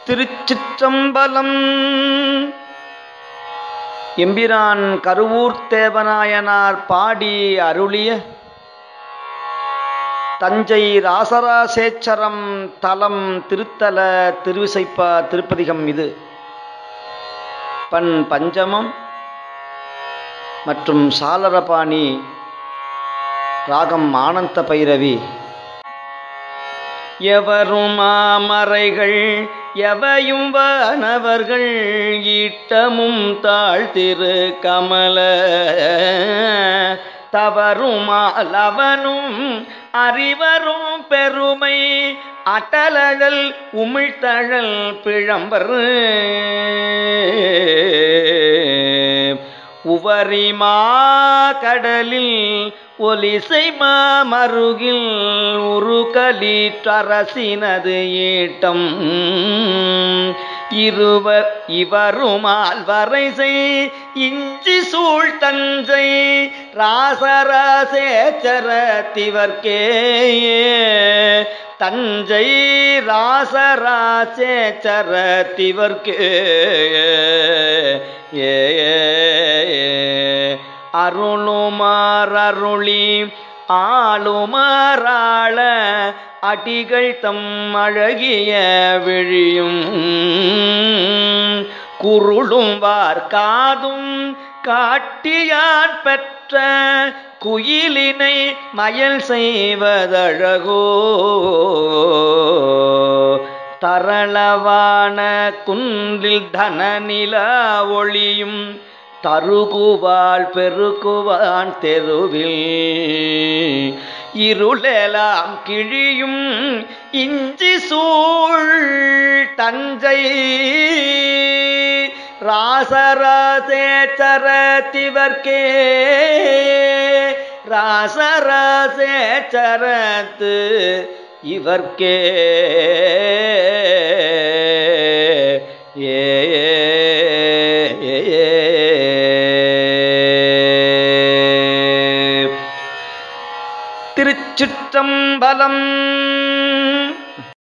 திருச்சிற்றம்பலம் எம்பிரான் கருவூர் தேவநாயனார் பாடி அருளிய தஞ்சை ராசராசேச்சரம் தலம் திருத்தல திருவிசைப்பா திருப்பதிகம் இது பண் பஞ்சமம் மற்றும் சாலரபாணி ராகம் ஆனந்த பைரவி எவரும் மாமறைகள் எவையும் வானவர்கள் ஈட்டமும் தாழ்த்திரு கமல தவறுமால் அவனும் அறிவரும் பெருமை அட்டலழல் உமிழ்த்தழல் பிழம்பர் உவரிமா கடலில் ஒலிசை மாமருகில் உருகலீற்றரசினது ஈட்டம் இருவ இவருமால் வரைசை இஞ்சி சூழ் தஞ்சை ராசராசேச்சரத்திவர்க்கே தஞ்சை ராசராசேச்சரத்திவர்க்கே ஏ அருளுமாறருளி ஆளுமாறாள அடிகள் தம் அழகிய விழியும் குருளும் வார்காதும் காட்டியான் பெற்ற குயிலினை மயல் செய்வதழகோ தரளவான குன்றில் தனநில ஒளியும் தருகுவாள் பெருகுவான் தெருவில் இருளெலாம் கிழியும் இஞ்சி சூழ் தஞ்சை ராசராசேச்சரத்திவர்க்கே ராசராசேச்சரத்து இவர்க்கே ஏ திருச்சிற்றம்பலம்